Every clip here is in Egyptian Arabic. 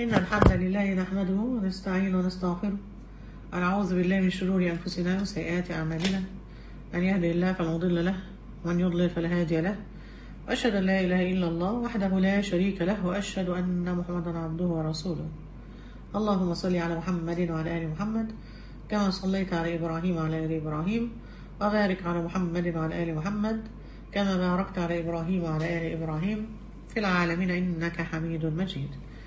إن الحمد لله نحمده ونستعين ونستغفره ونعوذ بالله من شرور أنفسنا وسيئات أعمالنا من يهده الله فلا مضل له ومن يضلل فلا هادي له وأشهد أن لا إله إلا الله وحده لا شريك له وأشهد أن محمدا عبده ورسوله اللهم صل على محمد وعلى آل محمد كما صليت على إبراهيم وعلى آل إبراهيم وبارك على محمد وعلى آل محمد كما باركت على إبراهيم وعلى آل إبراهيم في العالمين إنك حميد مجيد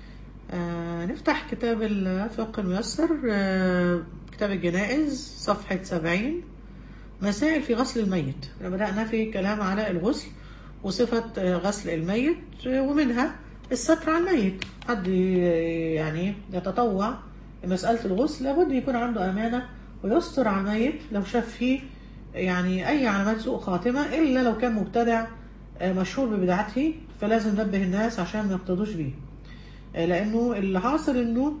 آه نفتح كتاب الفقه الميسر آه كتاب الجنائز صفحة سبعين مسائل في غسل الميت بدأنا في كلام على الغسل وصفة آه غسل الميت ومنها الستر على الميت حد يعني يتطوع مسألة الغسل لابد يكون عنده أمانة ويستر على الميت لو شاف فيه يعني أي علامات سوء خاتمة إلا لو كان مبتدع مشهور ببدعته فلازم ننبه الناس عشان ما يقتدوش بيه لأنه اللي حاصل إنه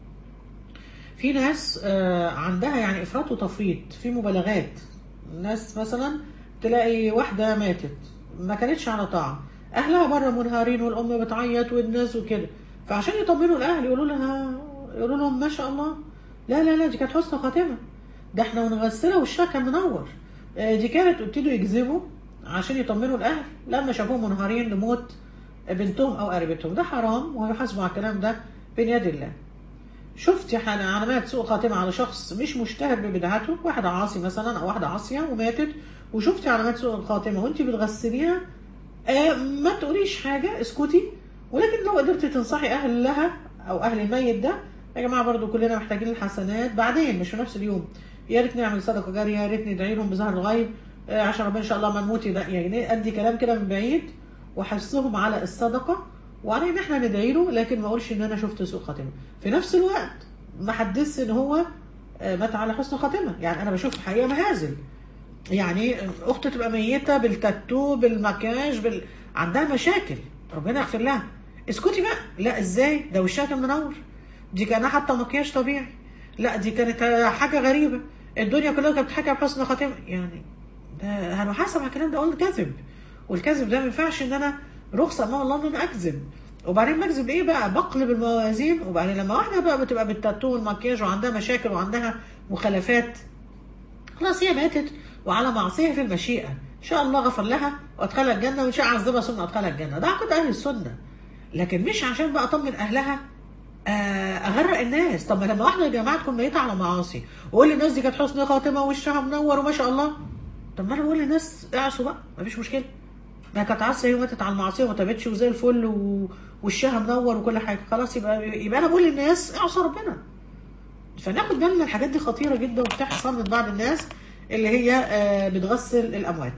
في ناس عندها يعني إفراط وتفريط في مبالغات ناس مثلا تلاقي واحدة ماتت ما كانتش على طاعة أهلها بره منهارين والأم بتعيط والناس وكده فعشان يطمنوا الأهل يقولوا لها يقولوا لهم ما شاء الله لا لا لا دي كانت حسن خاتمة ده احنا ونغسلها وشها كان منور دي كانت ابتدوا يكذبوا عشان يطمنوا الاهل لما شافوهم منهارين لموت بنتهم او قريبتهم ده حرام ويحاسبوا على الكلام ده بين يد الله شفتي علامات سوء خاتمة على شخص مش مشتهر ببدعته واحد عاصي مثلا او واحدة عاصية وماتت وشفتي علامات سوء الخاتمة وانت بتغسليها آه ما تقوليش حاجة اسكتي ولكن لو قدرتي تنصحي اهلها او اهل الميت ده يا جماعه برضو كلنا محتاجين الحسنات بعدين مش في نفس اليوم يا ريت نعمل صدقه جاريه يا ريت ندعي لهم بظهر الغيب عشان ربنا ان شاء الله ما نموت يعني ادي كلام كده من بعيد واحثهم على الصدقه وعلى ان احنا ندعي له لكن ما اقولش ان انا شفت سوء خاتمه في نفس الوقت ما حدثش ان هو مات على حسن خاتمه يعني انا بشوف حقيقه مهازل يعني اخت تبقى ميته بالتاتو بالمكياج بال... عندها مشاكل ربنا يغفر لها اسكتي بقى لا ازاي ده وشها كان منور دي كان حتى مكياج طبيعي لا دي كانت حاجة غريبة الدنيا كلها كانت بتحكي بحسن خاتمة يعني ده هنحاسب على الكلام ده قلنا كذب والكذب ده ما ينفعش ان انا رخصة امام الله ان انا اكذب وبعدين بكذب ايه بقى بقلب الموازين وبعدين لما واحدة بقى بتبقى بالتاتو والمكياج وعندها مشاكل وعندها مخالفات خلاص هي ماتت وعلى معصية في المشيئة ان شاء الله غفر لها وادخلها الجنة وان شاء عذبها ثم ادخلها الجنة ده عقد اهل السنة لكن مش عشان بقى اطمن اهلها اغرق الناس طب ما لما واحده يا جماعه تكون ميته على معاصي واقول للناس دي كانت حسن خاتمه وشها منور وما شاء الله طب ما انا بقول للناس اعصوا بقى مفيش مشكله ما كانت عاصيه وماتت على المعصيه وما تابتش وزي الفل ووشها منور وكل حاجه خلاص يبقى يبقى انا بقول للناس اعصوا ربنا فناخد بالنا الحاجات دي خطيره جدا وبتحصل من بعض الناس اللي هي بتغسل الاموات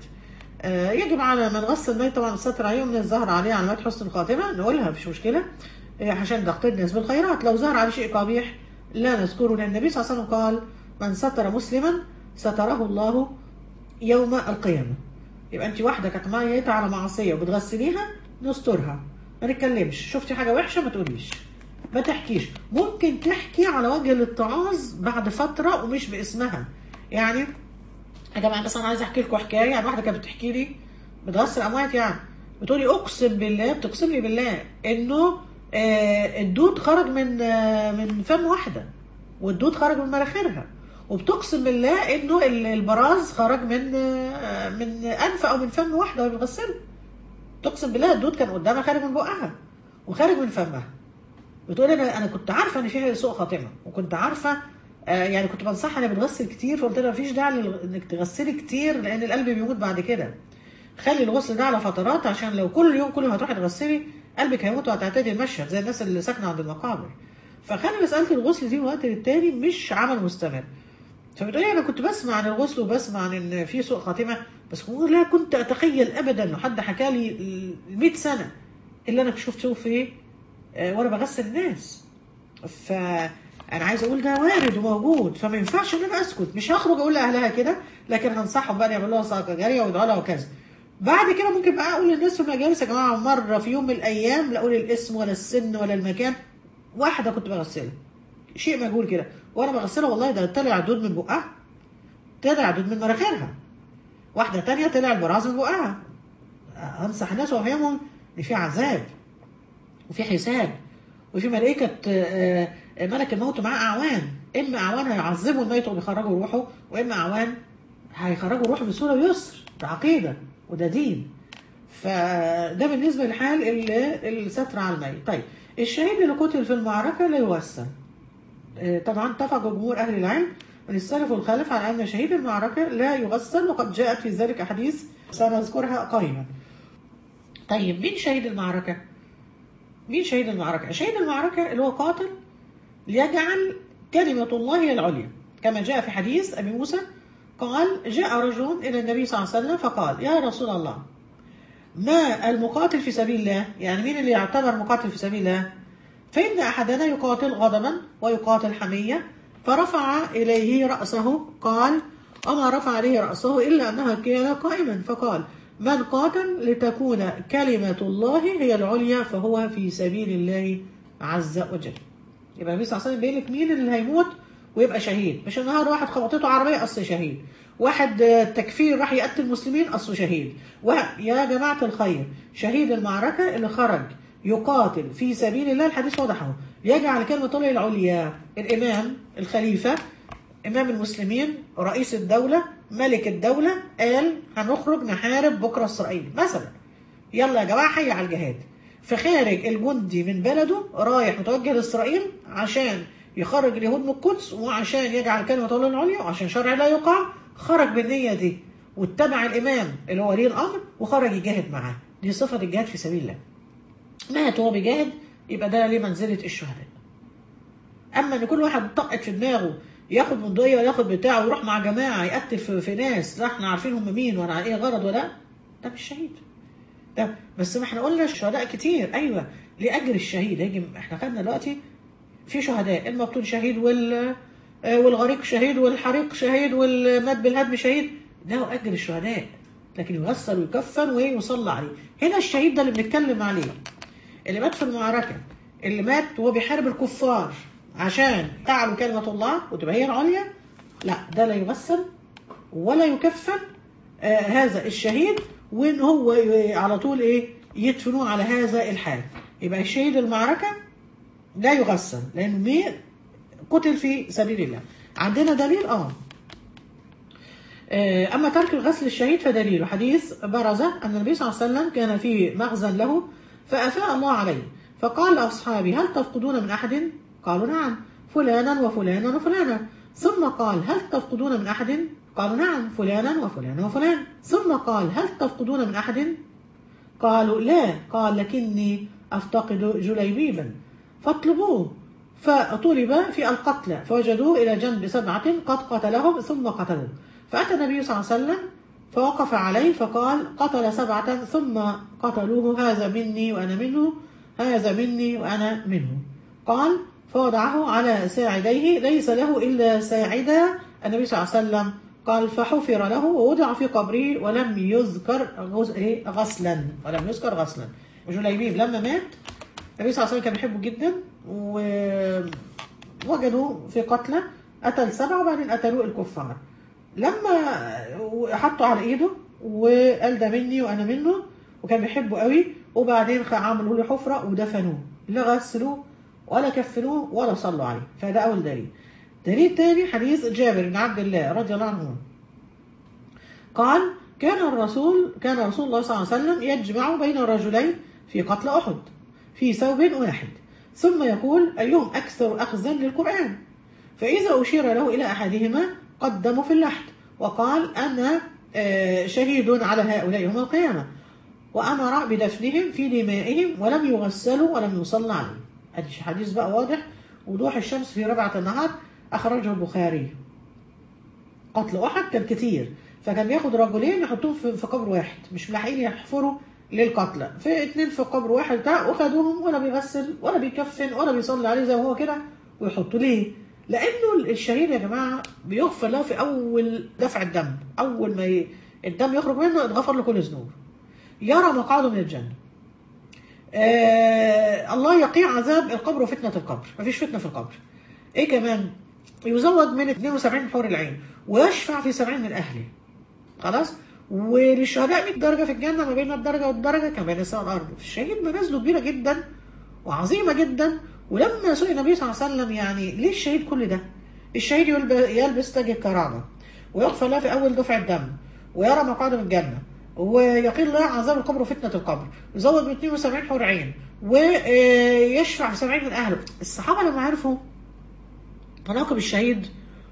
يجب على من غسل الميت طبعا الستر عليه من الظهر عليه علامات حسن الخاتمه نقولها مفيش مشكله عشان تقتضي الناس بالخيرات لو ظهر عليه شيء قبيح لا نذكره لان النبي صلى الله عليه وسلم قال من ستر مسلما ستره الله يوم القيامه يبقى انت واحده كانت ميته على معصيه وبتغسليها نسترها ما نتكلمش شفتي حاجه وحشه ما تقوليش ما تحكيش ممكن تحكي على وجه الاتعاظ بعد فتره ومش باسمها يعني يا جماعه بس انا عايز احكي لكم حكايه يعني واحده كانت بتحكي لي بتغسل اموات يعني بتقولي اقسم بالله بتقسم لي بالله انه آه الدود خرج من آه من فم واحده والدود خرج من مناخيرها وبتقسم بالله انه البراز خرج من آه من انف او من فم واحده وهي بتغسله تقسم بالله الدود كان قدامها خارج من بقها وخارج من فمها بتقول انا انا كنت عارفه ان فيها سوء خاتمه وكنت عارفه يعني كنت بنصحها انها بتغسل كتير فقلت لها مفيش داعي انك تغسلي كتير لان القلب بيموت بعد كده خلي الغسل ده على فترات عشان لو كل يوم كل ما هتروحي تغسلي قلبك هيموت وهتعتدي المشهد زي الناس اللي ساكنه عند المقابر فخلي مساله الغسل دي من وقت للتاني مش عمل مستمر فبتقولي انا كنت بسمع عن الغسل وبسمع عن ان في سوء خاتمه بس لا كنت اتخيل ابدا لو حد حكى لي 100 سنه اللي انا شفته في وانا بغسل الناس فانا عايز اقول ده وارد وموجود فما ينفعش ان انا اسكت مش هخرج اقول لاهلها كده لكن هنصحهم بقى يعملوا لها صدقه جاريه ويدعوا لها وكذا بعد كده ممكن بقى اقول للناس في المجالس يا جماعه مره في يوم من الايام لا اقول الاسم ولا السن ولا المكان واحده كنت بغسلها شيء مجهول كده وانا بغسلها والله ده طلع دود من بقها طلع دود من مناخيرها واحده تانية طلع البراز من بقها انصح الناس وافهمهم ان في عذاب وفي حساب وفي ملائكة آه، آه، ملك الموت معاه أعوان إما أعوان هيعذبوا الميت وبيخرجوا روحه وإما أعوان هيخرجوا روحه بسهولة ويسر ده عقيدة وده دين فده بالنسبة للحال اللي الستر على الميت طيب الشهيد اللي قتل في المعركة لا يوسم آه، طبعا اتفق جمهور أهل العلم من السلف والخلف على أن شهيد المعركة لا يغسل وقد جاءت في ذلك أحاديث سنذكرها قريبا طيب مين شهيد المعركة؟ مين شهيد المعركة؟ شهيد المعركة اللي هو قاتل ليجعل كلمة الله هي العليا كما جاء في حديث أبي موسى قال جاء رجل إلى النبي صلى الله عليه وسلم فقال يا رسول الله ما المقاتل في سبيل الله يعني مين اللي يعتبر مقاتل في سبيل الله فإن أحدنا يقاتل غضبا ويقاتل حمية فرفع إليه رأسه قال أما رفع عليه رأسه إلا أنها كان قائما فقال من قاتل لتكون كلمة الله هي العليا فهو في سبيل الله عز وجل يبقى النبي صلى الله عليه وسلم بيقول لك مين اللي هيموت ويبقى شهيد مش النهارده واحد خبطته عربيه اصل شهيد واحد آه، تكفير راح يقتل المسلمين اصله شهيد واحد يا جماعه الخير شهيد المعركه اللي خرج يقاتل في سبيل الله الحديث واضح اهو يجعل كلمه الله العليا الامام الخليفه امام المسلمين رئيس الدوله ملك الدوله قال هنخرج نحارب بكره اسرائيل مثلا يلا يا جماعه حي على الجهاد فخارج الجندي من بلده رايح متوجه لاسرائيل عشان يخرج اليهود من القدس وعشان يجعل كلمه الله العليا وعشان شرع لا يقع خرج بالنيه دي واتبع الامام اللي هو ولي الامر وخرج يجاهد معاه دي صفه الجهاد في سبيل الله مات وهو بيجاهد يبقى ده ليه منزله الشهداء اما ان كل واحد طقت في دماغه ياخد منضيه وياخد بتاعه ويروح مع جماعه يقتل في, في ناس لا احنا عارفين هم مين ولا على ايه غرض ولا ده مش شهيد ده بس ما احنا قلنا الشهداء كتير ايوه لاجر الشهيد هيجي احنا خدنا دلوقتي في شهداء المقتول شهيد وال آه، والغريق شهيد والحريق شهيد والمات بالهدم شهيد ده اجر الشهداء لكن يغسل ويكفن ويصلى عليه هنا الشهيد ده اللي بنتكلم عليه اللي مات في المعركه اللي مات وهو بيحارب الكفار عشان تعلو كلمه الله وتبقى هي العليا لا ده لا يغسل ولا يكفن آه هذا الشهيد وان هو ي- على طول ايه يدفنوه على هذا الحال يبقى الشهيد المعركه لا يغسل لانه مي قتل في سبيل الله عندنا دليل اه آه، أما ترك الغسل الشهيد فدليل حديث برزة أن النبي صلى الله عليه وسلم كان في مخزن له فأفاء الله عليه فقال لأصحابه هل تفقدون من أحد؟ قالوا نعم فلانا وفلانا وفلانا ثم قال هل تفقدون من أحد؟ قالوا نعم فلانا وفلانا وفلان ثم قال هل تفقدون من أحد؟ قالوا لا قال لكني أفتقد جليبيبا فاطلبوه فطلب في القتلى فوجدوه إلى جنب سبعة قد قتلهم ثم قتلوه فأتى النبي صلى الله عليه وسلم فوقف عليه فقال قتل سبعة ثم قتلوه هذا مني وأنا منه هذا مني وأنا منه قال فوضعه على ساعديه ليس له إلا ساعدا النبي صلى الله عليه وسلم قال فحفر له ووضع في قبره ولم يذكر غس- إيه؟ غسلا ولم يذكر غسلا وجليبيب لما مات النبي صلى الله عليه وسلم كان بيحبه جدا ووجدوا في قتلى قتل سبعة وبعدين قتلوه الكفار لما حطوا على ايده وقال ده مني وانا منه وكان بيحبه قوي وبعدين خ- عملوا له حفره ودفنوه لا غسلوه ولا كفنوه ولا صلوا عليه فده اول دليل دليل تاني حديث جابر بن عبد الله رضي الله عنه قال كان الرسول كان رسول الله صلى الله عليه وسلم يجمع بين الرجلين في قتل احد في ثوب واحد ثم يقول ايهم اكثر اخذا للقران فاذا اشير له الى احدهما قدموا في اللحد وقال انا آه، شهيد على هؤلاء يوم القيامه وامر بدفنهم في دمائهم ولم يغسلوا ولم يصلى عليهم ادي حديث بقى واضح وضوح الشمس في ربعه النهار اخرجه البخاري قتل احد كان كتير فكان بياخد رجلين يحطوهم في في قبر واحد مش ملاحقين يحفروا للقتلى في اتنين في قبر واحد بتاع وخدوهم ولا بيغسل ولا بيكفن ولا بيصلي عليه زي ما هو كده ويحطوا ليه؟ لانه الشهيد يا جماعه بيغفر له في اول دفع الدم اول ما ي... الدم يخرج منه اتغفر له كل ذنوب يرى مقعده من الجنه آه الله يقي عذاب القبر وفتنه القبر مفيش فتنه في القبر ايه كمان يزوج من 72 حور العين ويشفع في 70 من اهله خلاص وللشهداء 100 درجه في الجنه ما بين الدرجه والدرجه كما بين السماء والارض الشهيد منازله كبيره جدا وعظيمه جدا ولما سئل النبي صلى الله عليه وسلم يعني ليه الشهيد كل ده؟ الشهيد يلب- يلبس تاج الكرامة ويغفر له في أول دفعة دم ويرى مقعده من الجنة ويقيل الله عذاب القبر وفتنة القبر يزود ب 72 حور عين ويشفع في 70 من أهله الصحابة لما عرفوا مناقب الشهيد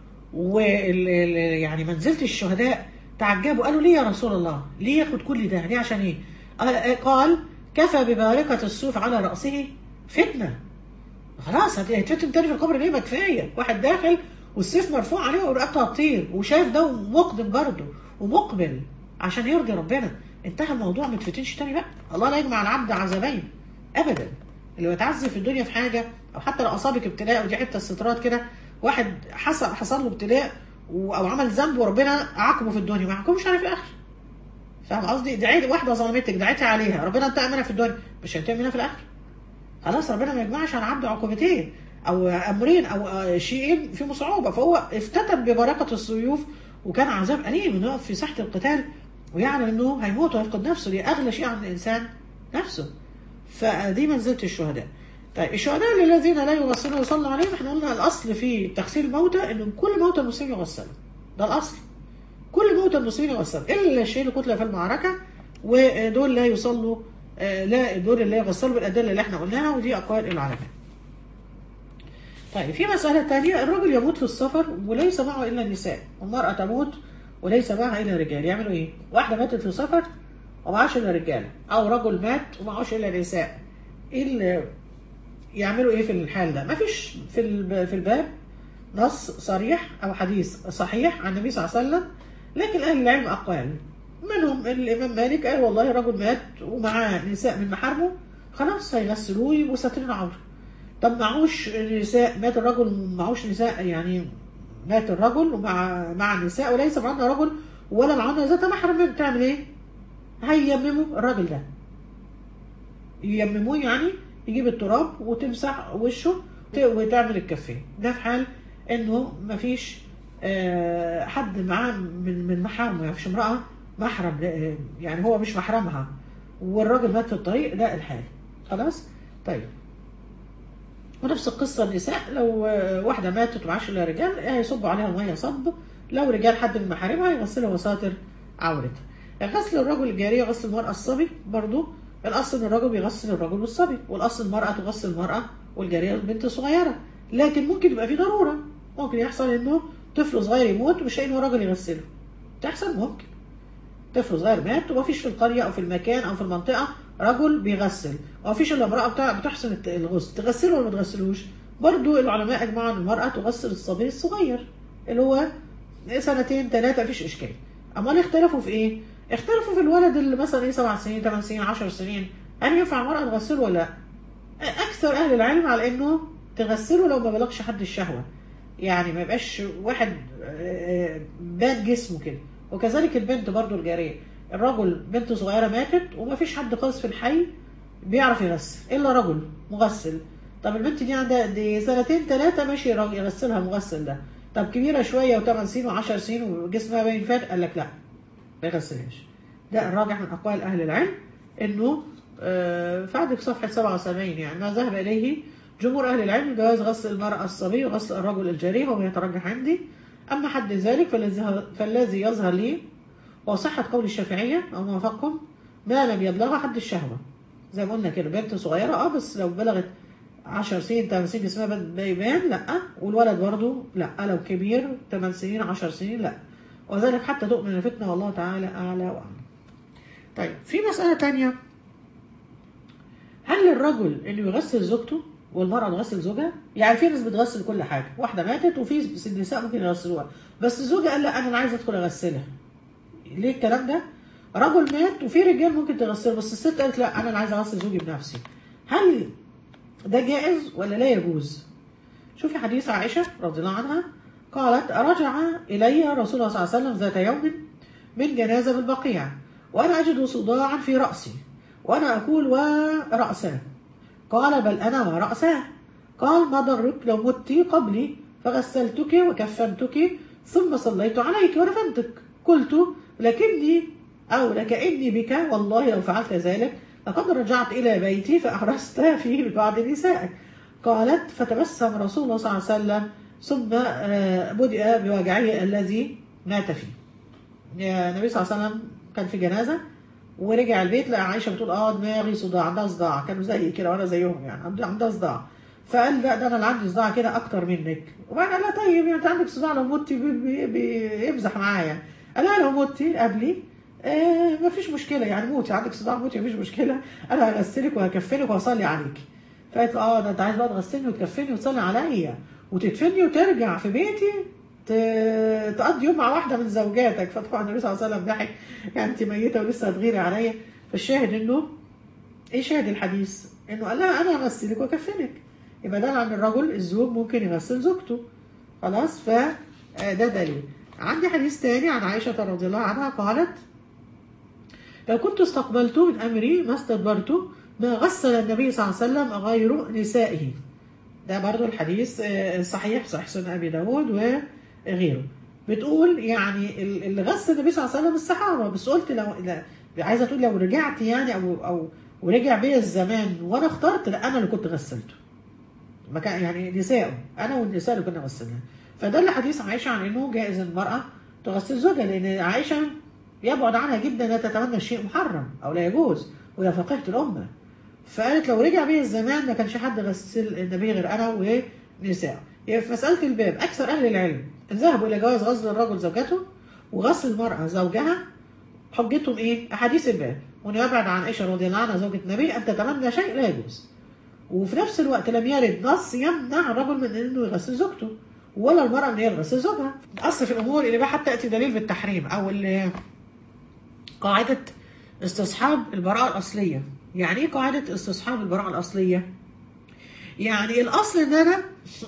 وال ال- يعني منزلة الشهداء تعجبوا قالوا ليه يا رسول الله ليه ياخد كل ده ليه عشان ايه قال- قال كفى ببارقة السيوف على رأسه فتنة خلاص هت- هيتفتن تاني في القبر ليه ما كفايه واحد داخل والسيف مرفوع عليه ورقبته هتطير وشايف ده ومقدم برضه ومقبل عشان يرضي ربنا انتهى الموضوع ما تفتنش تاني بقى الله لا يجمع العبد عذابين ابدا اللي بيتعذب في الدنيا في حاجه او حتى لو اصابك ابتلاء ودي حته استطراد كده واحد حصل حصل له ابتلاء و- او عمل ذنب وربنا عاقبه في الدنيا ما يحكمش عليه في الاخر فاهم قصدي دعيت واحده ظلمتك دعيتي عليها ربنا انتقم منها في الدنيا مش هينتقم منها في الاخر خلاص ربنا ما يجمعش على عبد عقوبتين او امرين او آه، شيئين فيهم صعوبه فهو افتتن ببركه السيوف وكان عذاب اليم انه يقف في ساحه القتال ويعلم انه هيموت ويفقد نفسه دي اغلى شيء عند الانسان نفسه فدي منزله الشهداء طيب الشهداء الذين لا يغسلون ويصلوا عليهم احنا قلنا الاصل في تغسيل الموتى ان كل موتى المسلمين يغسلوا ده الاصل كل موتى المسلمين يغسلوا الا الشيء اللي قتل في المعركه ودول لا يصلوا آه، لا دول اللي يغسلوا بالادله اللي احنا قلناها ودي اقوال العلماء. طيب في مسألة تانية الرجل يموت في السفر وليس معه إلا النساء والمرأة تموت وليس معها إلا رجال يعملوا إيه؟ واحدة ماتت في سفر ومعهاش إلا رجال أو رجل مات ومعهوش إلا نساء إيه اللي يعملوا إيه في الحال ده؟ مفيش في الب- في الباب نص صريح أو حديث صحيح عن النبي صلى الله عليه وسلم لكن أهل العلم أقوال منهم الإمام مالك قال والله رجل مات ومعاه نساء من محارمه خلاص هيغسلوه يبقوا ساترين عورة طب معهوش نساء مات الرجل معهوش نساء يعني مات الرجل ومع مع النساء وليس معنا رجل ولا معنا ذات محرم بتعمل ايه؟ هييمموا الراجل ده ييمموه يعني يجيب التراب وتمسح وشه ت- وتعمل الكفين ده في حال انه مفيش آه، حد معاه من من محارمه يعني مفيش امراه محرم آه، يعني هو مش محرمها والراجل مات في الطريق ده الحال خلاص طيب ونفس القصة النساء لو آه، واحدة ماتت ومعاش إلا رجال هيصبوا عليها المية صب لو رجال حد من محارمها يغسلها وساتر عورتها غسل الرجل الجارية غسل المرأة الصبي برضو الأصل إن الرجل بيغسل الرجل والصبي والأصل المرأة تغسل المرأة والجارية البنت الصغيرة لكن ممكن يبقى في ضرورة ممكن يحصل إنه طفل صغير يموت ومش لاقي إنه راجل يغسله تحصل ممكن طفل صغير مات ومفيش في القرية أو في المكان أو في المنطقة رجل بيغسل ومفيش إلا امرأة بتاع بتحسن الت- الغسل تغسله ولا ما تغسلوش برضو العلماء أجمعوا أن المرأة تغسل الصبي الصغير اللي هو سنتين ثلاثة مفيش إشكال أمال اختلفوا في إيه؟ اختلفوا في الولد اللي مثلا إيه سبع سنين ثمان سنين عشر سنين هل ينفع المرأة تغسله ولا لا؟ أكثر أهل العلم على إنه تغسله لو ما بلغش حد الشهوة يعني ما يبقاش واحد آه، بان جسمه كده وكذلك البنت برضو الجارية الرجل بنت صغيرة ماتت وما فيش حد خالص في الحي بيعرف يغسل إلا رجل مغسل طب البنت دي عندها دي سنتين ثلاثة ماشي راجل يغسلها المغسل ده طب كبيرة شوية وثمان سنين و10 سنين وجسمها باين فات قال لك لا ما يغسلهاش ده الراجح من أقوال أهل العلم إنه آه، في عندك صفحة 77 يعني ما ذهب إليه جمهور أهل العلم جواز غسل المرأة الصبي وغسل الرجل الجريء وما يترجح عندي أما حد ذلك فالذي فالذي يظهر لي هو صحة قول الشافعية أو ما وافقكم ما لم يبلغ حد الشهوة زي ما قلنا كده بنت صغيرة اه بس لو بلغت 10 سنين 8 سنين جسمها بد- بيبان لا والولد برضه لا لو كبير 8 سنين 10 سنين لا وذلك حتى تؤمن الفتنة والله تعالى أعلى وأعلم طيب في مسألة تانية هل للرجل انه يغسل زوجته والمرأة تغسل زوجها؟ يعني في ناس بتغسل كل حاجة، واحدة ماتت وفي نساء ممكن يغسلوها، بس الزوجة قال لا أنا عايز أدخل أغسلها. ليه الكلام ده؟ رجل مات وفي رجال ممكن تغسله بس الست قالت لا أنا اللي عايزة أغسل زوجي بنفسي. هل ده جائز ولا لا يجوز؟ شوفي حديث عائشة رضي الله عنها قالت رجع إلي رسول الله صلى الله عليه وسلم ذات يوم من جنازة بالبقيع وأنا أجد صداعا في رأسي وأنا أقول ورأساه قال بل أنا ورأساه قال ما ضرك لو مت قبلي فغسلتك وكفنتك ثم صليت عليك ودفنتك قلت لكني أو لكأني بك والله لو فعلت ذلك لقد رجعت إلى بيتي فأحرست فيه ببعض نسائك قالت فتبسم رسول الله صلى الله عليه وسلم ثم آه، بدأ بوجعه الذي مات فيه يا النبي صلى الله عليه وسلم كان في جنازة ورجع البيت لقى عائشة بتقول اه دماغي صداع عندها صداع كانوا زي كده وانا زيهم يعني عندها عندها صداع فقال لا ده انا اللي عندي صداع كده اكتر منك وبعدين قال لها طيب يعني انت عندك صداع لو متي بي- بي- بيمزح معايا قال لها لو متي قبلي آه مفيش مشكله يعني موتي عندك صداع موتي مفيش مشكله انا هغسلك وهكفنك وهصلي عليك فقالت له اه ده انت عايز بقى تغسلني وتكفني وتصلي عليا وتدفني وترجع في بيتي ت- تقضي يوم مع واحده من زوجاتك فطبعا النبي صلى الله عليه وسلم ضحك يعني انت ميته ولسه هتغيري عليا فالشاهد انه ايه شاهد الحديث؟ انه قال لها انا هغسلك واكفنك يبقى ده عن الرجل الزوج ممكن يغسل زوجته خلاص ف آه، ده دليل عندي حديث تاني عن عائشة رضي الله عنها قالت لو كنت استقبلت من أمري ما استدبرت ما غسل النبي صلى الله عليه وسلم غير نسائه ده برضو الحديث آه، صحيح صحيح سنة أبي داود وغيره بتقول يعني ال- اللي غسل النبي صلى الله عليه وسلم الصحابة بس قلت لو لا عايزة تقول لو رجعت يعني أو أو ورجع بيا الزمان وأنا اخترت لا أنا اللي كنت غسلته ما كان يعني نساء انا والنساء اللي كنا غسلنا فدل حديث عائشه عن انه جائز المراه تغسل زوجها لان عائشه يبعد عنها جدا انها تتمنى الشيء محرم او لا يجوز وهي فقيهه الامه فقالت لو رجع بيا الزمان ما كانش حد غسل النبي غير انا ونساء يعني في مساله الباب اكثر اهل العلم ذهبوا الى جواز غسل الرجل زوجته وغسل المراه زوجها حجتهم ايه؟ احاديث الباب وانه يبعد عن عائشه رضي الله عنها زوجة النبي ان تتمنى شيء لا يجوز وفي نفس الوقت لم يرد نص يمنع الرجل من انه يغسل زوجته ولا المرأة من هي تغسل زوجها أصل في الأمور اللي بقى حتى يأتي دليل بالتحريم أو اللي قاعدة استصحاب البراءة الأصلية يعني إيه قاعدة استصحاب البراءة الأصلية؟ يعني الأصل إن أنا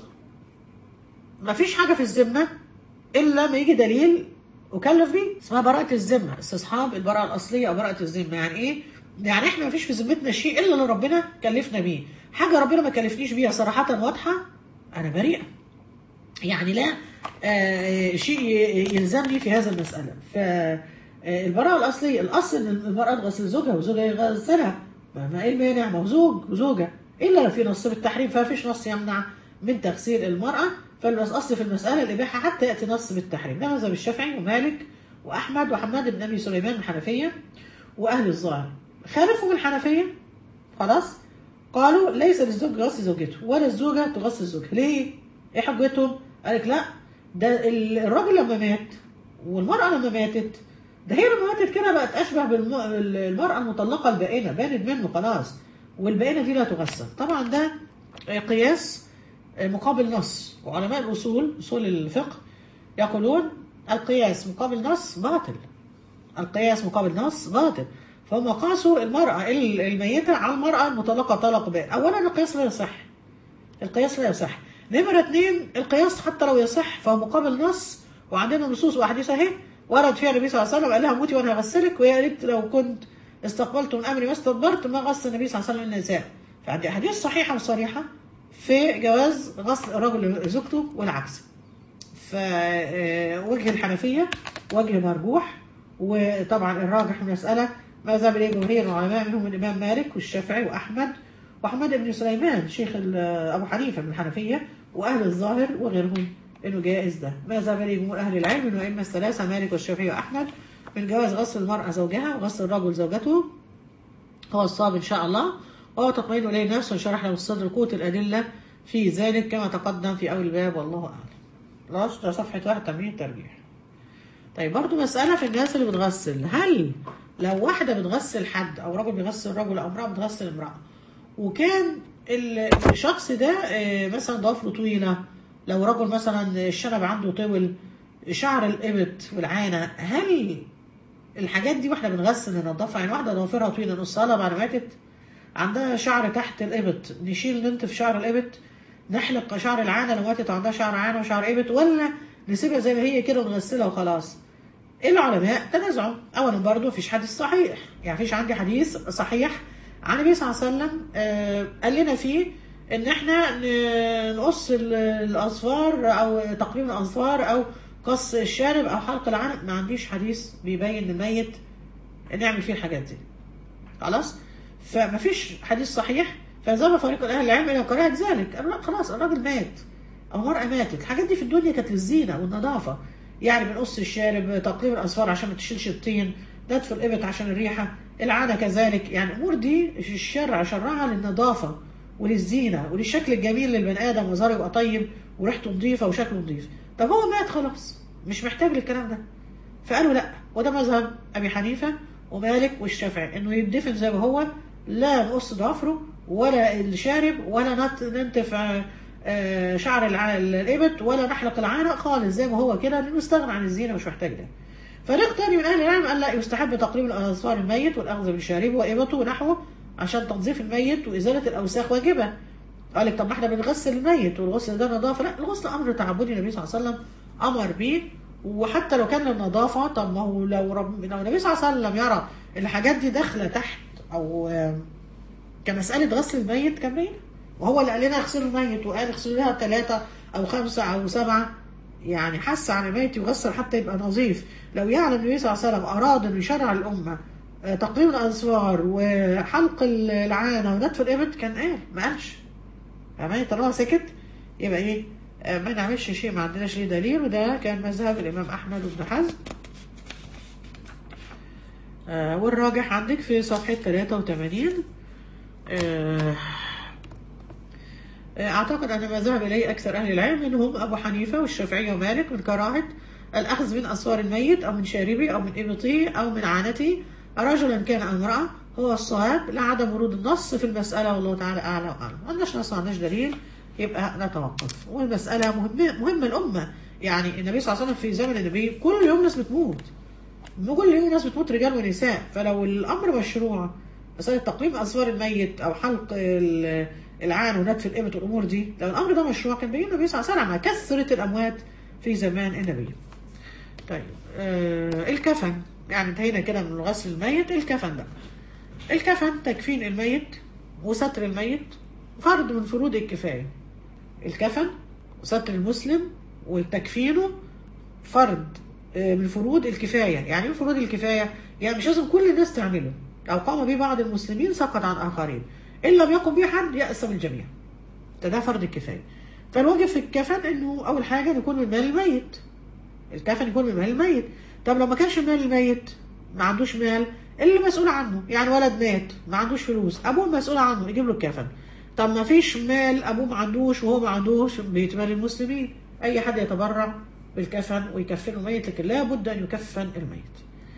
مفيش حاجة في الذمة إلا ما يجي دليل أكلف بيه اسمها براءة الذمة استصحاب البراءة الأصلية أو براءة الذمة يعني إيه؟ يعني إحنا مفيش في ذمتنا شيء إلا اللي ربنا كلفنا بيه حاجة ربنا ما كلفنيش بيها صراحة واضحة أنا بريئة يعني لا آه شيء يلزمني في هذا المسألة فالبراءة الأصلية الأصل إن المرأة تغسل زوجها وزوجها يغسلها ما ما إيه المانع ما هو زوج وزوجة إلا لو في نص بالتحريم فمفيش نص يمنع من تغسيل المرأة فالأصل في المسألة الإباحة حتى يأتي نص بالتحريم ده مذهب الشافعي ومالك وأحمد وحماد بن أبي سليمان الحنفية وأهل الظاهر خالفهم الحنفية خلاص قالوا ليس للزوج غسل زوجته ولا الزوجة تغسل زوجها ليه؟ ايه حجتهم؟ قالك لا ده ال- الراجل لما مات والمرأة لما ماتت ده هي لما ماتت كده بقت أشبه بالمرأة المطلقة البائنة بانت منه خلاص والبائنة دي لا تغسل طبعا ده قياس مقابل نص وعلماء الأصول أصول الفقه يقولون القياس مقابل نص باطل القياس مقابل نص باطل فهم قاسوا المرأة الميتة على المرأة المطلقة طلق بائن أولا القياس لا يصح القياس لا يصح نمرة اتنين القياس حتى لو يصح فهو مقابل نص وعندنا نصوص وأحاديث أهي ورد فيها النبي صلى الله عليه وسلم قال لها موتي وأنا هغسلك ويا ريت لو كنت استقبلت من أمري ما استدبرت ما غسل النبي صلى الله عليه وسلم النساء فعندي أحاديث صحيحة وصريحة في جواز غسل الرجل زوجته والعكس فوجه الحنفية وجه مرجوح وطبعا الراجح من المسألة ما ذهب إليه جماهير العلماء منهم الإمام مالك والشافعي وأحمد وأحمد بن سليمان شيخ ال- أبو حنيفة من الحنفية وأهل الظاهر وغيرهم إنه جائز ده ما ذهب إليه جمهور أهل العلم إنه إما الثلاثة مالك والشافعي وأحمد من جواز غسل المرأة زوجها وغسل الرجل زوجته هو الصواب إن شاء الله وهو تطمئن إليه النفس وشرح له الصدر قوة الأدلة في ذلك كما تقدم في أول الباب والله أعلم خلاص ده صفحة واحد تمرين ترجيح طيب برضو مسألة في الناس اللي بتغسل هل لو واحدة بتغسل حد أو رجل بيغسل رجل أو امرأة بتغسل امرأة وكان ال- الشخص ده آه، مثلا ضوافره طويلة لو رجل مثلا الشنب عنده طول شعر الإبط والعانة هل الحاجات دي واحنا بنغسل ننضفها يعني واحدة ضوافرها طويلة نصها بعد ما ماتت عندها شعر تحت الإبط نشيل ننتف شعر الإبط نحلق شعر العانة لو ماتت وعندها شعر عانة وشعر إبط ولا نسيبها زي ما هي كده ونغسلها وخلاص العلماء تنازعوا اولا برضو مفيش حديث صحيح يعني مفيش عندي حديث صحيح عن النبي صلى الله عليه وسلم آه، قال لنا فيه ان احنا ن- نقص ال- الاظفار او تقليم الاظفار او قص الشارب او حلق العنق ما عنديش حديث بيبين الميت نعمل فيه الحاجات دي خلاص فمفيش حديث صحيح ف فذهب فريق اهل العلم الى كراهه ذلك قالوا لا خلاص الراجل مات او المراه ماتت الحاجات دي في الدنيا كانت للزينه والنظافه يعني بنقص الشارب تقليم الاظفار عشان ما تشيلش الطين نتف الابط عشان الريحه العانه كذلك يعني الامور دي في الشرع شرعها للنظافه وللزينه وللشكل الجميل للبني ادم وظهره يبقى طيب وريحته نظيفه وشكله نظيف طب هو مات خلاص مش محتاج للكلام ده فقالوا لا وده مذهب ابي حنيفه ومالك والشافعي انه يدفن زي ما هو لا نقص ضفره ولا الشارب ولا نت- ننتف آه، آه، شعر الع- الابط ولا نحلق العانق خالص زي ما هو كده لانه استغنى عن الزينه مش محتاج ده فريق تاني من اهل العلم قال لا يستحب تقليم الاظفار الميت والاخذ بالشارب وابطه ونحوه عشان تنظيف الميت وازاله الاوساخ واجبه قال لك طب ما احنا بنغسل الميت والغسل ده نظافه لا الغسل امر تعبدي النبي صلى الله عليه وسلم امر بيه وحتى لو كان للنظافه طب ما هو لو رب لو النبي صلى الله عليه وسلم يرى الحاجات دي داخله تحت او آه، كمساله غسل الميت كان باين وهو اللي قال لنا اغسلوا الميت وقال اغسلوا لها ثلاثه او خمسه او سبعه يعني حس عن الميت يغسل حتى يبقى نظيف لو يعلم النبي صلى الله عليه وسلم اراد انه يشرع الامه آه، تقليم الاظفار وحلق العانه ونتف الابط كان قال ما قالش فاهمين طالما سكت يبقى ايه آه، ما نعملش شيء ما عندناش ليه دليل وده كان مذهب الامام احمد وابن حزم آه، والراجح عندك في صفحه 83 آه، اعتقد ان ما ذهب اليه اكثر اهل العلم منهم ابو حنيفه والشافعي ومالك من كراهه الاخذ من اسوار الميت او من شاربه او من ابطه او من عانته رجلا كان او امراه هو الصواب لعدم ورود النص في المساله والله تعالى اعلى واعلم ما عندناش نص ما عندناش دليل يبقى نتوقف والمساله مهمه مهمه الامه يعني النبي صلى الله عليه وسلم في زمن النبي كل يوم ناس بتموت كل يوم ناس بتموت رجال ونساء فلو الامر مشروع مسألة تقليم أسوار الميت أو حلق ال- العان ونتف الإبط والأمور دي لو الأمر ده مشروع كان بين النبي صلى الله عليه وسلم على كثرة الأموات في زمان النبي طيب آه الكفن يعني انتهينا كده من غسل الميت الكفن بقى الكفن تكفين الميت وستر الميت فرض من فروض الكفاية الكفن وستر المسلم وتكفينه فرض آه، من فروض الكفاية يعني ايه فروض الكفاية يعني مش لازم كل الناس تعمله أو قام به بعض المسلمين سقط عن آخرين إن لم يقم به حد يأسم الجميع ده ده فرض الكفاية فالواجب في الكفن إنه أول حاجة يكون من مال الميت الكفن يكون من مال الميت طب لو ما كانش من مال الميت ما عندوش مال اللي مسؤول عنه يعني ولد مات ما عندوش فلوس ابوه مسؤول عنه يجيب له الكفن طب ما فيش مال ابوه ما عندوش وهو ما عندوش بيت مال المسلمين اي حد يتبرع بالكفن ويكفن الميت لكن لابد ان يكفن الميت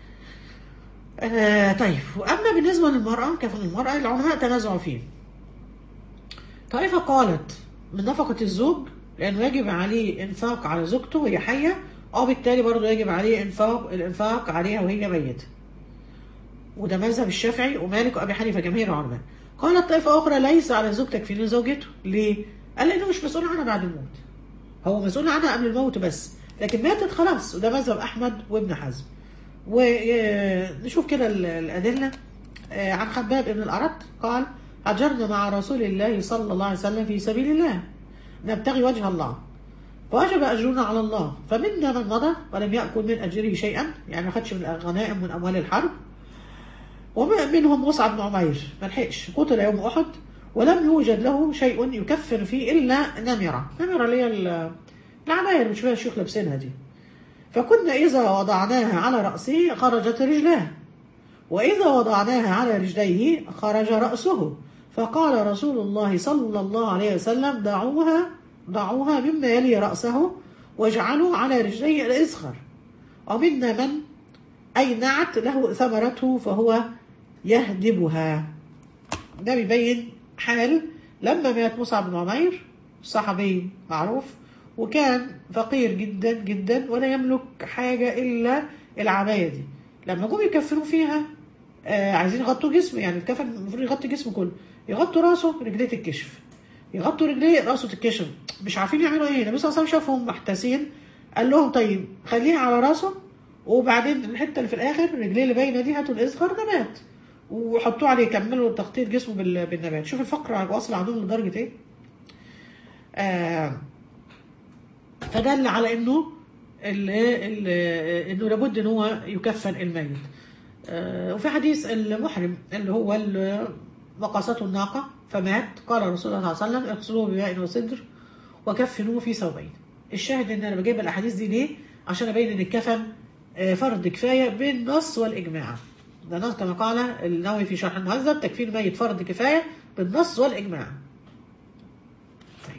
آه طيب واما بالنسبه للمراه كفن المراه العلماء تنازعوا فيه طائفه قالت من نفقه الزوج لانه يجب عليه انفاق على زوجته وهي حيه وبالتالي برضه يجب عليه انفاق الانفاق عليها وهي ميته وده مذهب الشافعي ومالك وابي حنيفه جماهير العلماء قالت طائفه اخرى ليس على زوج تكفين زوجته ليه قال لانه مش مسؤول عنها بعد الموت هو مسؤول عنها قبل الموت بس لكن ماتت خلاص وده مذهب احمد وابن حزم ونشوف كده ال- الادله آه، عن خباب بن الارت قال هاجرنا مع رسول الله صلى الله عليه وسلم في سبيل الله نبتغي وجه الله ووجب اجرنا على الله فمنا من مضى ولم ياكل من اجره شيئا يعني ما خدش من الغنائم من اموال الحرب ومنهم مصعب بن عمير ما لحقش قتل يوم احد ولم يوجد له شيء يكفر فيه الا نمره نمره اللي هي ال- العبايه اللي بتشوفها الشيوخ لابسينها دي فكنا اذا وضعناها على راسه خرجت رجلاه واذا وضعناها على رجليه خرج راسه فقال رسول الله صلى الله عليه وسلم دعوها ضعوها مما يلي راسه واجعلوا على رجليه الازخر ومنا من أينعت له ثمرته فهو يهدبها ده بيبين حال لما مات مصعب بن عمير صحابي معروف وكان فقير جدا جدا ولا يملك حاجة إلا العباية دي لما جم يكفنوا فيها آه عايزين يغطوا جسمه يعني الكفن المفروض يغطي جسمه كله يغطوا راسه رجليه تتكشف يغطوا رجليه راسه تتكشف مش عارفين يعملوا ايه النبي صلى الله عليه وسلم شافهم محتاسين قال لهم طيب خليها على راسه وبعدين الحته اللي في الاخر رجليه اللي باينه دي هاتوا الازخر نبات وحطوه عليه كملوا تغطيه جسمه بال- بالنبات شوف الفقر واصل عندهم لدرجه ايه آه فدل على انه ال ال انه لابد ان هو يكفن الميت آه وفي حديث المحرم اللي هو ال- وقاسته الناقة فمات قال رسول الله صلى الله عليه وسلم اغسلوه بماء وسدر وكفنوه في ثوبين الشاهد ان انا بجيب الاحاديث دي ليه عشان ابين ان الكفن آه، فرض كفايه بالنص والاجماع ده نص كما قال النووي في شرح المهذب تكفين الميت فرض كفايه بالنص والاجماع طيب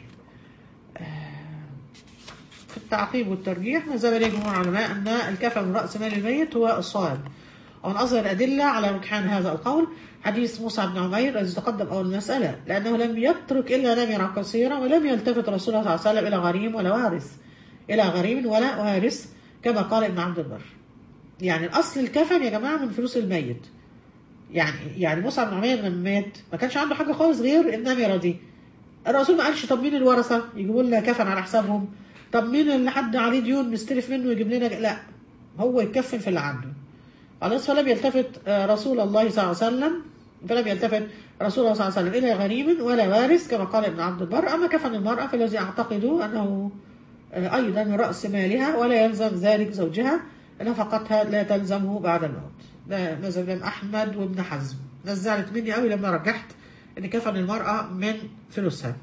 آه، في التعقيب والترجيح ما زال جمهور العلماء ان الكفن من راس مال الميت هو الصواب ومن أظهر الأدلة على رجحان هذا القول حديث موسى بن عمير الذي تقدم أول المسألة لأنه لم يترك إلا نمرة قصيرة ولم يلتفت رسول الله صلى الله عليه وسلم إلى غريم ولا وارث إلى غريم ولا وارث كما قال ابن عبد البر يعني الأصل الكفن يا جماعة من فلوس الميت يعني يعني موسى بن عمير لما مات ما كانش عنده حاجة خالص غير النمرة دي الرسول ما قالش طب مين الورثة يجيبوا لنا كفن على حسابهم طب مين اللي حد عليه ديون مستلف منه يجيب لنا لا هو يكفن في اللي عنده خلاص فلم يلتفت آه، رسول الله صلى الله عليه وسلم فلم يلتفت رسول الله صلى الله عليه وسلم إلى غريم ولا وارث كما قال ابن عبد البر أما كفن المرأة فالذي أعتقد أنه آه، أيضا من رأس مالها ولا يلزم ذلك زوجها نفقتها لا تلزمه بعد الموت ده مذهب الإمام أحمد وابن حزم ناس زعلت مني قوي لما رجحت إن كفن المرأة من فلوسها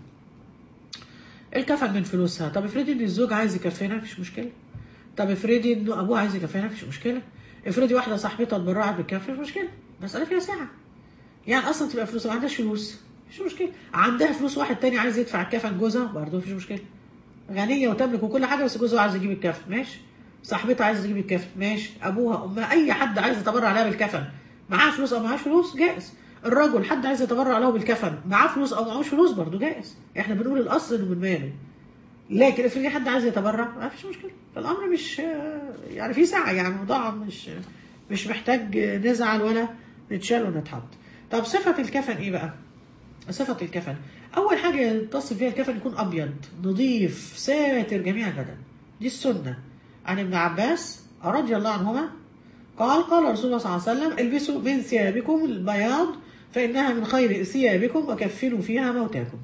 الكفن من فلوسها طب افرضي ان الزوج عايز يكفنها مفيش مشكله طب افرضي انه ابوه عايز يكفنها مفيش مشكله افرضي واحده صاحبتها اتبرعت بالكفن مفيش مشكله مساله فيها سعه يعني اصلا تبقى فلوس ما عندهاش فلوس مفيش مشكله عندها فلوس واحد تاني عايز يدفع الكفن جوزها برضه مفيش مشكله غنيه وتملك وكل حاجه بس جوزها عايز يجيب الكفن ماشي صاحبتها عايزه تجيب الكفن ماشي ابوها امها اي حد عايز يتبرع لها بالكفن معاه فلوس او معاش فلوس جائز الرجل حد عايز يتبرع له بالكفن معاه فلوس او معهوش فلوس برضه جائز احنا بنقول الاصل انه من ماله لكن افرضي حد عايز يتبرع ما فيش مشكله فالامر مش يعني في سعه يعني الموضوع مش مش محتاج نزعل ولا نتشال ونتحط طب صفه الكفن ايه بقى صفه الكفن اول حاجه يتصف فيها الكفن يكون ابيض نظيف ساتر جميع البدن دي السنه عن ابن عباس رضي الله عنهما قال قال رسول الله صلى الله عليه وسلم البسوا من ثيابكم البياض فانها من خير ثيابكم وكفنوا فيها موتاكم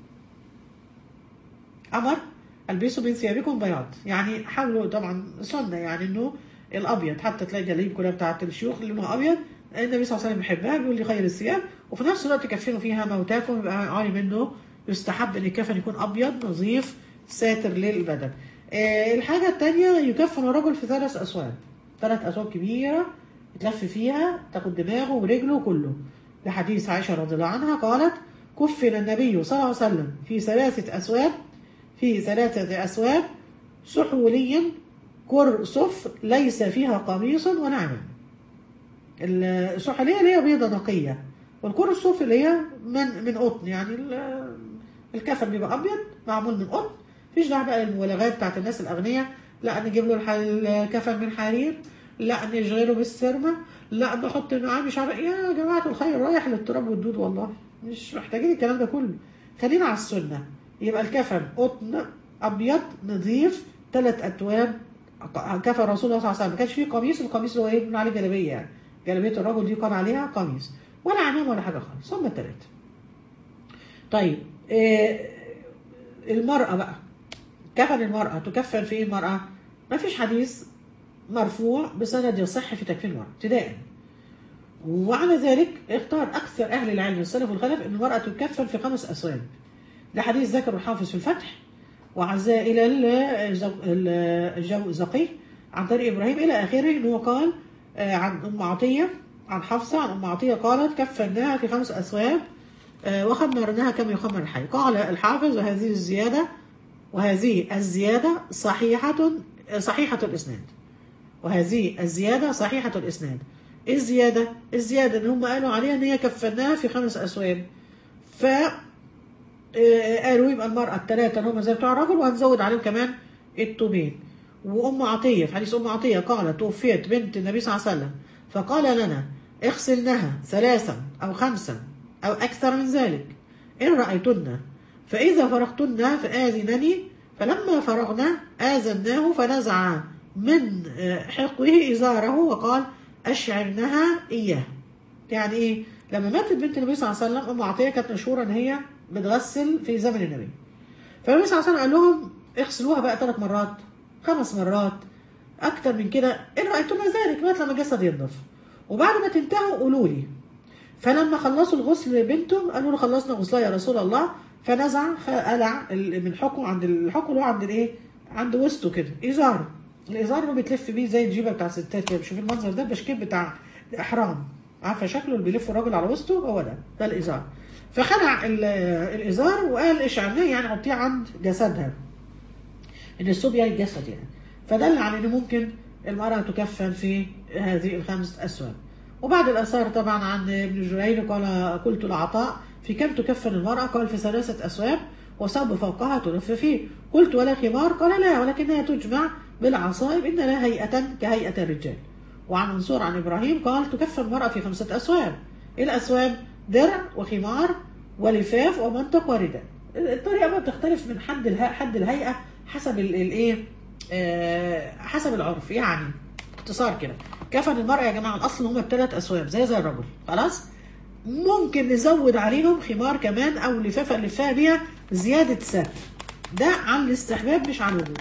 امر البسوا من ثيابكم بياض يعني حاولوا طبعا سنه يعني انه الابيض حتى تلاقي جلابيب كلها بتاعت الشيوخ اللي لونها ابيض النبي صلى الله عليه وسلم بيحبها بيقول لي خير الثياب وفي نفس الوقت كفنوا فيها موتاكم يبقى عالي منه يستحب ان الكفن يكون ابيض نظيف ساتر للبدن. آه الحاجه الثانيه يكفن الرجل في ثلاث اسواب ثلاث اسواب كبيره يتلف فيها تاخد دماغه ورجله كله. لحديث عائشه رضي الله عنها قالت كفن النبي صلى الله عليه وسلم في ثلاثه اسواب في ثلاثة أسواب سحولي كرسف ليس فيها قميص ولا عمام السحولية اللي هي بيضة نقية والكرسف اللي هي من من قطن يعني ال- الكفن بيبقى أبيض معمول من قطن مفيش دعوة بقى المبالغات بتاعت الناس الأغنياء لا نجيب له الح- الكفن من حرير لا نشغله بالسرمة لا نحط معاه مش عارف يا جماعة الخير رايح للتراب والدود والله مش محتاجين الكلام ده كله خلينا على السنة يبقى الكفن قطن ابيض نظيف ثلاث اتواب كفن رسول الله صلى الله عليه وسلم ما كانش فيه قميص القميص اللي هو ايه بنقول عليه جلابيه يعني جلابيه الرجل دي قال عليها قميص ولا عمام ولا حاجه خالص هم الثلاثه طيب إيه المراه بقى كفن المراه تكفن في ايه المراه ما فيش حديث مرفوع بسند يصح في تكفين المراه ابتداء وعلى ذلك اختار اكثر اهل العلم السلف والخلف ان المراه تكفن في خمس اسواب ده حديث ذكر الحافظ في الفتح وعزاه الى الزقي عن طريق ابراهيم الى اخره انه قال آه، عن ام عطيه عن حفصه عن ام عطيه قالت كفناها في خمس اسواب آه، وخمرناها كما يخمر الحي قال الحافظ وهذه الزياده وهذه الزياده صحيحه صحيحه الاسناد وهذه الزياده صحيحه الاسناد ايه الزياده الزياده ان هم قالوا عليها ان هي كفناها في خمس اسواب ف آه، قالوا يبقى المرأة الثلاثة اللي هم زي بتوع الرجل وهنزود عليهم كمان التوبين وأم عطية في حديث أم عطية قالت توفيت بنت النبي صلى الله عليه وسلم فقال لنا اغسلنها ثلاثا أو خمسا أو أكثر من ذلك إن رأيتن فإذا فرغتن فآذنني فلما فرغنا آذناه فنزع من آه، حقه إزاره وقال أشعرنها إياه يعني ايه لما ماتت بنت النبي صلى الله عليه وسلم ام عطيه كانت مشهوره ان هي بتغسل في زمن النبي فالنبي صلى الله عليه وسلم قال لهم اغسلوها بقى ثلاث مرات خمس مرات اكتر من كده ان رايتم ذلك لغايه لما الجسد ينضف وبعد ما تنتهوا قولوا لي فلما خلصوا الغسل بنته قالوا له خلصنا غسلها يا رسول الله فنزع فقلع ال- من حكم عند الحكم اللي هو عند الايه عند وسطه كده ازار الازار اللي هو بيتلف بيه زي الجيبه بتاع الستات كده شوف المنظر ده بشكل بتاع الاحرام عارفه شكله اللي بيلف الراجل على وسطه هو ده ده الازار فخلع ال- الازار وقال ايش عمليه يعني حطيه عند جسدها ان الثوب يعني الجسد يعني فدل على ان ممكن المراه تكفن في هذه الخمس اسواب وبعد الاثار طبعا عن ابن جرير قال قلت لعطاء في كم تكفن المراه قال في ثلاثه اسواب وصب فوقها تلف فيه قلت ولا خمار قال لا ولكنها تجمع بالعصائب ان لها هيئه كهيئه الرجال وعن منصور عن ابراهيم قال تكفن المراه في خمسه اسواب الاسواب درع وخمار ولفاف ومنطق ورداء الطريقه بقى بتختلف من حد الها حد الهيئه حسب ال- الايه آه، حسب العرف يعني اختصار كده كفن المرأة يا جماعة الأصل هم الثلاث أسواب زي زي الرجل خلاص ممكن نزود عليهم خمار كمان أو لفافة نلفها بيها زيادة ستر ده عن الاستحباب مش عن الوجوب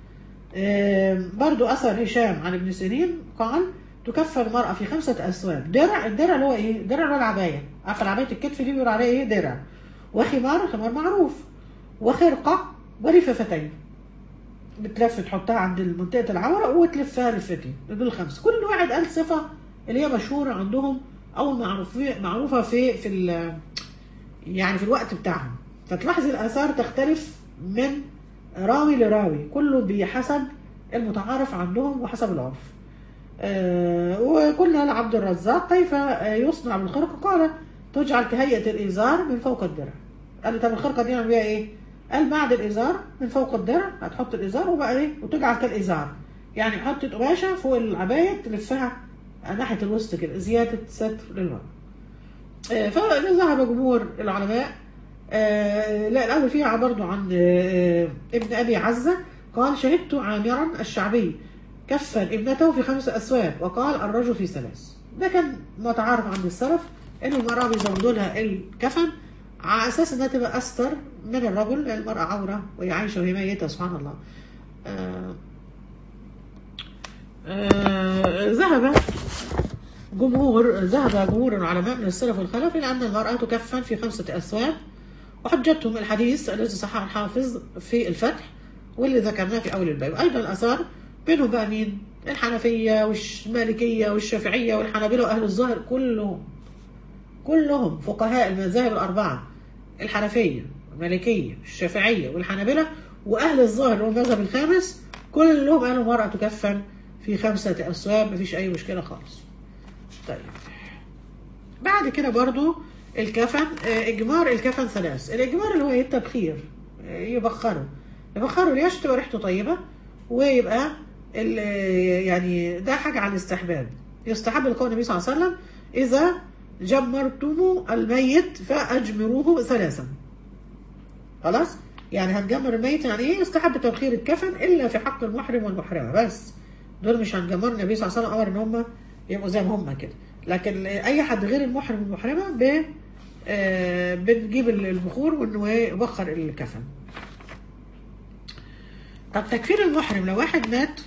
آم، برضو أثر هشام عن ابن سيرين قال تكفر المرأة في خمسة أسواب درع الدرع اللي هو إيه؟ الدرع اللي هو العباية عارفة العباية الكتف دي بيقولوا عليها إيه؟ درع وخمار خمار معروف وخرقة ولفافتين بتلف تحطها عند منطقة العورة وتلفها لفتين دول الخمسة كل واحد قال صفة اللي هي مشهورة عندهم أو معروفة معروفة في في ال- يعني في الوقت بتاعهم فتلاحظ الآثار تختلف من راوي لراوي كله بحسب المتعارف عندهم وحسب العرف آه، وقلنا لعبد الرزاق كيف آه، يصنع بالخرقة قال تجعل كهيئة الإزار من فوق الدرع قال لي طب الخرقة دي نعمل بيها إيه؟ قال بعد الإزار من فوق الدرع هتحط الإزار وبقى إيه؟ وتجعل كالإزار يعني حط قماشة فوق العباية تلفها ناحية الوسط كده زيادة ستر للمرأة آه، فذهب جمهور العلماء آه، لا الأول فيها برضو عن آه، ابن أبي عزة قال شهدت عامرا الشعبي كفن ابنته في خمس أسواب وقال الرجل في ثلاث ده كان متعارف عند السلف إن المرأة بيزودوا لها الكفن على أساس إنها تبقى أستر من الرجل لأن المرأة عورة وهي عايشة وهي ميتة سبحان الله آه، آه، ذهب جمهور ذهب جمهور العلماء من السلف والخلف إلى أن المرأة تكفن في خمسة أسواب وحجتهم الحديث الذي صححه الحافظ في الفتح واللي ذكرناه في أول الباب أيضا الآثار بينهم بقى مين؟ الحنفية والمالكية والشافعية والحنابلة وأهل الظاهر كلهم كلهم فقهاء المذاهب الأربعة الحنفية والمالكية الشافعية والحنابلة وأهل الظاهر اللي هو المذهب الخامس كلهم قالوا المرأة تكفن في خمسة أسواب مفيش أي مشكلة خالص طيب بعد كده برضو الكفن آه، إجمار الكفن ثلاث الإجمار اللي هو إيه التبخير آه، يبخره يبخره ليش تبقى ريحته طيبة ويبقى ال- آه، يعني ده حاجة على الاستحباب يستحب لقول النبي صلى الله عليه وسلم إذا جمرتم الميت فأجمروه ثلاثا خلاص يعني هنجمر الميت يعني ايه يستحب تبخير الكفن الا في حق المحرم والمحرمه بس دول مش هنجمر النبي صلى الله عليه وسلم امر ان هم يبقوا زي ما هم كده لكن اي حد غير المحرم والمحرمه ب آه، بنجيب البخور وانه إيه يبخر الكفن طب تكفير المحرم لو واحد مات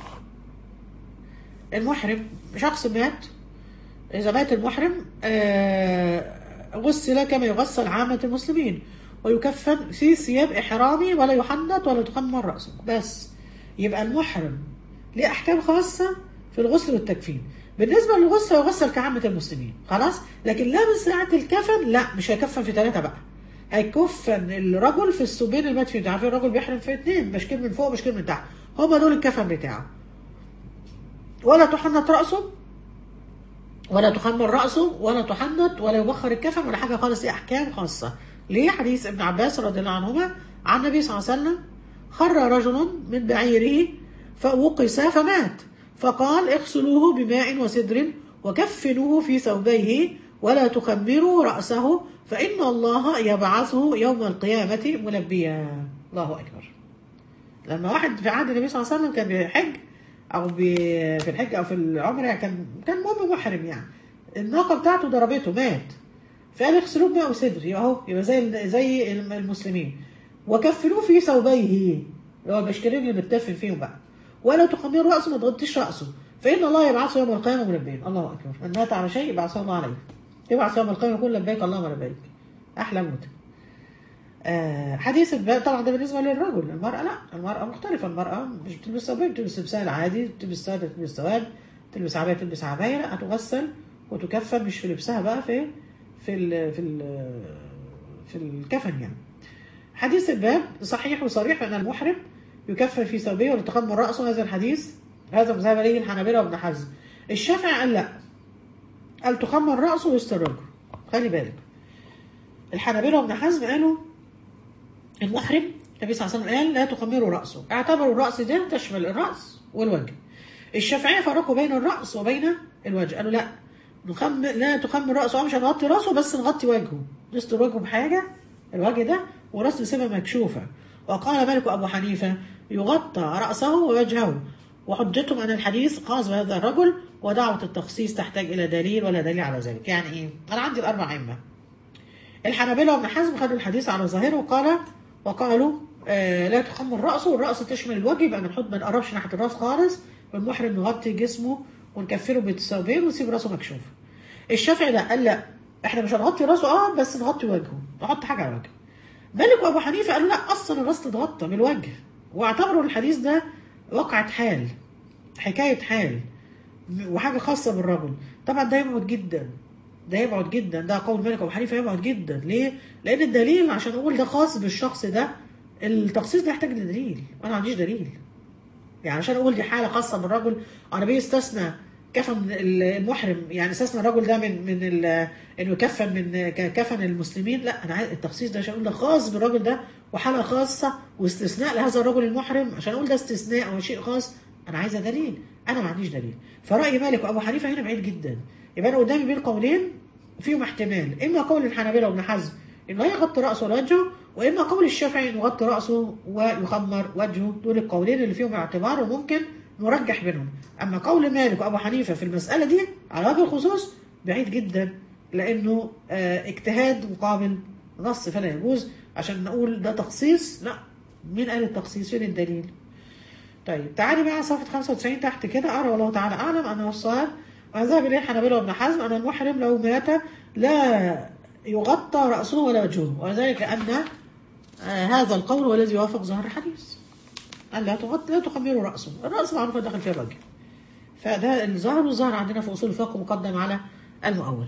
المحرم شخص مات إذا مات المحرم آه، غسل كما يغسل عامة المسلمين ويكفن في ثياب إحرامي ولا يحنط ولا تخمر رأسه بس يبقى المحرم ليه أحكام خاصة في الغسل والتكفين بالنسبة للغسل يغسل كعامة المسلمين خلاص لكن لا من ساعة الكفن لا مش هيكفن في ثلاثة بقى هيكفن الرجل في الثوبين اللي مات فيهم عارفين الرجل بيحرم في اثنين مشكل من فوق مشكل من تحت هما دول الكفن بتاعه ولا تحنط رأسه ولا تخمر رأسه ولا تحنط ولا يبخر الكفن ولا حاجة خالص دي أحكام خاصة ليه حديث ابن عباس رضي الله عنهما عن النبي صلى الله عليه وسلم خر رجل من بعيره فوقس فمات فقال اغسلوه بماء وسدر وكفنوه في ثوبيه ولا تخمروا رأسه فإن الله يبعثه يوم القيامة ملبيا الله أكبر لما واحد في عهد النبي صلى الله عليه وسلم كان بيحج او بي- في الحج او في العمره كان كان المهم محرم يعني الناقه بتاعته ضربته مات فقال اغسلوه بماء وسدر يبقى اهو يبقى زي زي المسلمين وكفنوه في ثوبيه اللي هو البشكرين اللي متدفن فيهم بقى ولا تخمروا راسه ما تغطيش راسه فان الله يبعثه يوم القيامه ملبين الله اكبر من مات على شيء يبعثه الله عليه يبعث يوم القيامة يقول لبيك اللهم لبيك أحلى موت آه حديث الباب طبعا ده بالنسبة للرجل المرأة لا المرأة مختلفة المرأة مش بتلبس ثوبين بتلبس لبسها العادي بتلبس سادة تلبس سواد تلبس عباية تلبس عباية لا هتغسل وتكفن مش في لبسها بقى في في ال في ال في الكفن يعني حديث الباب صحيح وصريح أن المحرم يكفن في ثوبه ويتقدم رأسه هذا الحديث هذا مذهب إليه الحنابلة وابن حزم الشافعي قال لا قال تخمر رأسه ويستر رجله خلي بالك الحنابلة وابن حزم قالوا المحرم النبي صلى الله عليه وسلم قال لا تخمروا رأسه اعتبروا الرأس ده تشمل الرأس والوجه الشافعية فرقوا بين الرأس وبين الوجه قالوا لا نخم لا تخمر رأسه مش هنغطي رأسه بس نغطي وجهه نستر وجهه بحاجة الوجه ده ورأس نسيبها مكشوفة وقال مالك أبو حنيفة يغطى رأسه ووجهه وحجتهم أن الحديث خاص بهذا الرجل ودعوة التخصيص تحتاج إلى دليل ولا دليل على ذلك يعني إيه؟ أنا عندي الأربع أئمة الحنابلة وابن حزم خدوا الحديث على ظاهره وقال وقالوا آه لا تخمر رأسه والرأس تشمل الوجه يبقى بنحط ما نقربش ناحية الرأس خالص والمحرم نغطي جسمه ونكفره بالثوبين ونسيب راسه مكشوف الشافعي لا قال لا احنا مش هنغطي راسه اه بس نغطي وجهه نحط حاجة على وجهه مالك وابو حنيفه قالوا لا اصلا الراس تتغطى من الوجه واعتبروا الحديث ده وقعة حال حكاية حال وحاجة خاصة بالرجل طبعا ده يبعد جدا ده يبعد جدا ده قول مالك وابو حنيفه يبعد جدا ليه؟ لان الدليل عشان اقول ده خاص بالشخص ده التخصيص ده يحتاج لدليل وانا ما عنديش دليل يعني عشان اقول دي حاله خاصه بالرجل انا بيستثنى كفن المحرم يعني استثنى الرجل ده من من انه يكفن من كفن المسلمين لا انا عايز التخصيص ده عشان اقول ده خاص بالراجل ده وحاله خاصه واستثناء لهذا الرجل المحرم عشان اقول ده استثناء او شيء خاص انا عايزه دليل انا ما عنديش دليل فراي مالك وابو حنيفه هنا بعيد جدا يبقى انا قدامي بين قولين فيهم احتمال اما قول الحنابلة وابن حزم انه يغطي راسه ووجهه واما قول الشافعي انه يغطي راسه ويخمر وجهه دول القولين اللي فيهم اعتبار وممكن نرجح بينهم اما قول مالك وابو حنيفه في المساله دي على وجه الخصوص بعيد جدا لانه اه اجتهاد مقابل نص فلا يجوز عشان نقول ده تخصيص لا مين قال التخصيص فين الدليل طيب تعالي بقى صفحه 95 تحت كده ارى والله تعالى اعلم انه الصواب وذهب اليه الحنابلة وابن حزم ان المحرم لو مات لا يغطى راسه ولا وجهه وذلك لان آه هذا القول هو الذي يوافق ظاهر الحديث قال لا تغطي لا تخمر راسه الراس معروف داخل فيه الرجل فده الظاهر والظاهر عندنا في اصول الفقه مقدم على المؤول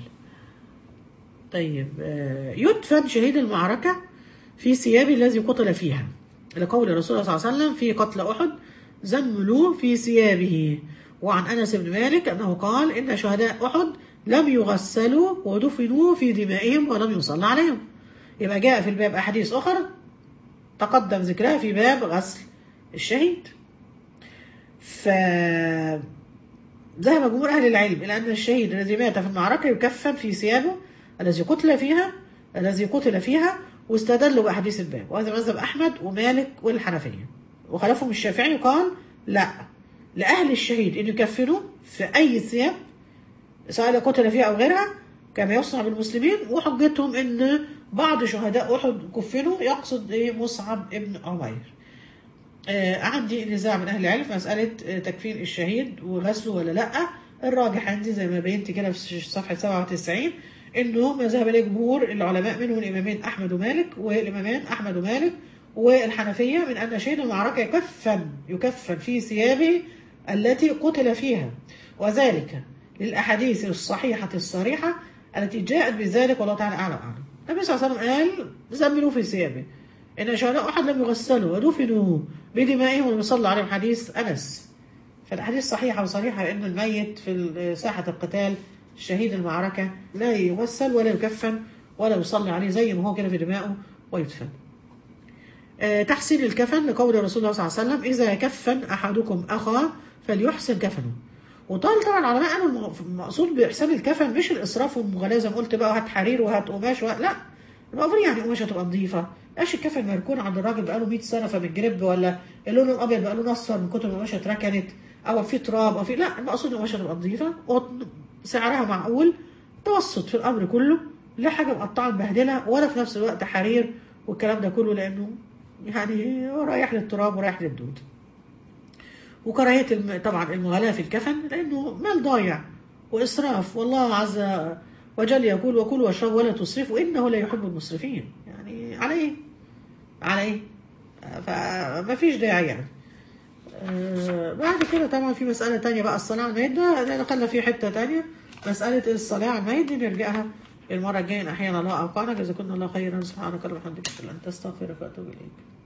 طيب آه يدفن شهيد المعركه في ثيابه الذي قتل فيها لقول الرسول صلى الله عليه وسلم في قتل احد زملوه في ثيابه وعن انس بن مالك انه قال ان شهداء احد لم يغسلوا ودفنوا في دمائهم ولم يصلى عليهم يبقى جاء في الباب احاديث اخرى تقدم ذكرها في باب غسل الشهيد ف ذهب جمهور اهل العلم الى ان الشهيد الذي مات في المعركه يكفن في ثيابه الذي قتل فيها الذي قتل فيها واستدلوا باحاديث الباب وهذا مذهب احمد ومالك والحنفيه وخلفهم الشافعي قال لا لأهل الشهيد أن يكفنوا في أي ثياب سواء قتل فيها أو غيرها كما يصنع بالمسلمين وحجتهم أن بعض شهداء أحد كفنوا يقصد إيه مصعب ابن عمير آه عندي نزاع من أهل العلم في مسألة آه تكفين الشهيد وغسله ولا لأ الراجح عندي زي ما بينت كده في صفحة 97 انه ما ذهب اليه جمهور العلماء منهم الامامين احمد ومالك والامامان احمد ومالك والحنفيه من ان شهيد المعركه يكفن يكفن في ثيابه التي قتل فيها وذلك للأحاديث الصحيحة الصريحة التي جاءت بذلك والله تعالى أعلم أعلم النبي صلى الله عليه وسلم قال زملوا في ثيابه إن شهداء أحد لم يغسلوا ودفنوا بدمائهم ولم يصلى عليهم حديث أنس فالحديث صحيحة وصريحة أن الميت في ساحة القتال شهيد المعركة لا يغسل ولا يكفن ولا يصلي عليه زي ما هو كده في دمائه ويدفن أه تحسين الكفن لقول رسول الله صلى الله عليه وسلم إذا كفن أحدكم أخاه فليحسن كفنه وطال طبعا العلماء قالوا المقصود باحسان الكفن مش الاسراف والمغالاه زي ما قلت بقى هات حرير وهات قماش وهات لا المفروض يعني قماشه تبقى نظيفه مش الكفن مركون عند الراجل بقاله 100 سنه فبالجرب ولا اللون الابيض بقاله نصر من كتر ما القماشه اتركنت او في تراب او في لا المقصود القماشه تبقى نظيفه سعرها معقول توسط في الامر كله لا حاجه مقطعه مبهدله ولا في نفس الوقت حرير والكلام ده كله لانه يعني رايح للتراب ورايح للدود وكراهية الم... طبعا المغالاة في الكفن لأنه مال ضايع وإسراف والله عز وجل يقول وكلوا واشربوا ولا تسرفوا إنه لا يحب المسرفين يعني على إيه؟ على إيه؟ فما فيش داعي يعني آه، بعد كده طبعا في مسألة تانية بقى الصلاة على الميت ده ده دخلنا في حتة تانية مسألة الصلاة على الميت دي نرجعها المرة الجاية إن أحيانا الله أوقعنا جزاكم الله خيرا سبحانك اللهم وبحمدك أشهد أن لا إله إلا أنت أستغفرك وأتوب إليك